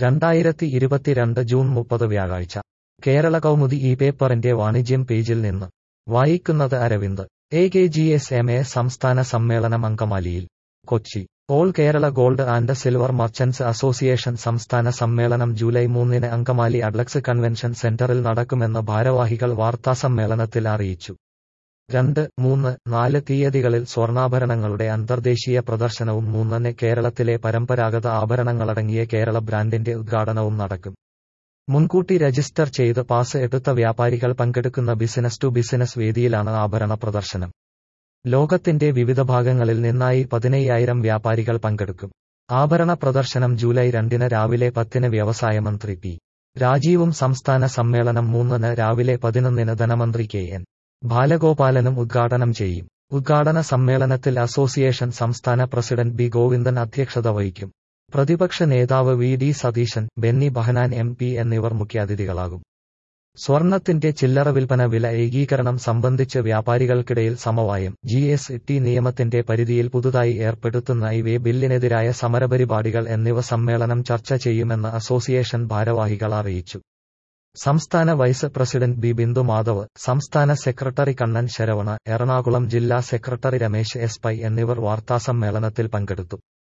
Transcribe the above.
രണ്ടായിരത്തി ഇരുപത്തിരണ്ട് ജൂൺ മുപ്പത് വ്യാഴാഴ്ച കേരള കൗമുദി ഈ പേപ്പറിന്റെ വാണിജ്യം പേജിൽ നിന്ന് വായിക്കുന്നത് Aravind A K G S M A സംസ്ഥാന സമ്മേളനം അങ്കമാലിയിൽ Kochi all Kerala gold and silver merchants association സംസ്ഥാന സമ്മേളനം ജൂലൈ മൂന്നിന് അങ്കമാലി അഡ്ലക്സ് കൺവെൻഷൻ സെന്ററിൽ നടക്കുമെന്ന് ഭാരവാഹികൾ വാർത്താസമ്മേളനത്തിൽ അറിയിച്ചു രണ്ട് മൂന്ന് നാല് തീയതികളിൽ സ്വർണ്ണാഭരണങ്ങളുടെ അന്തർദേശീയ പ്രദർശനവും മൂന്നിന് കേരളത്തിലെ പരമ്പരാഗത ആഭരണങ്ങളടങ്ങിയ കേരള ബ്രാൻഡിന്റെ ഉദ്ഘാടനവും നടക്കും മുൻകൂട്ടി രജിസ്റ്റർ ചെയ്ത് പാസ് എടുത്ത വ്യാപാരികൾ പങ്കെടുക്കുന്ന ബിസിനസ് ടു ബിസിനസ് വേദിയിലാണ് ആഭരണ പ്രദർശനം ലോകത്തിന്റെ വിവിധ ഭാഗങ്ങളിൽ നിന്നായി പതിനയ്യായിരം വ്യാപാരികൾ പങ്കെടുക്കും ആഭരണ പ്രദർശനം ജൂലൈ രണ്ടിന് രാവിലെ പത്തിന് വ്യവസായ മന്ത്രി പി രാജീവും സംസ്ഥാന സമ്മേളനം മൂന്നിന് രാവിലെ പതിനൊന്നിന് ധനമന്ത്രി കെ എൻ ബാലഗോപാലനും ഉദ്ഘാടനം ചെയ്യും ഉദ്ഘാടന സമ്മേളനത്തിൽ അസോസിയേഷൻ സംസ്ഥാന പ്രസിഡന്റ് ബി ഗോവിന്ദൻ അധ്യക്ഷത വഹിക്കും പ്രതിപക്ഷ നേതാവ് V D Satheesan Benny Behanan M P എന്നിവർ മുഖ്യാതിഥികളാകും സ്വർണത്തിന്റെ ചില്ലറ വിൽപ്പന വില ഏകീകരണം സംബന്ധിച്ച് വ്യാപാരികൾക്കിടയിൽ സമവായം ജി എസ് ടി നിയമത്തിന്റെ പരിധിയിൽ പുതുതായി ഏർപ്പെടുത്തുന്ന ഇവേ ബില്ലിനെതിരായ സമരപരിപാടികൾ എന്നിവ സമ്മേളനം ചർച്ച ചെയ്യുമെന്ന് അസോസിയേഷൻ ഭാരവാഹികൾ അറിയിച്ചു സംസ്ഥാന vice president B Bindu Madhav സംസ്ഥാന സെക്രട്ടറി കണ്ണൻ ശരവണ എറണാകുളം ജില്ലാ സെക്രട്ടറി രമേശ് എസ് പൈ എന്നിവർ വാർത്താസമ്മേളനത്തിൽ പങ്കെടുത്തു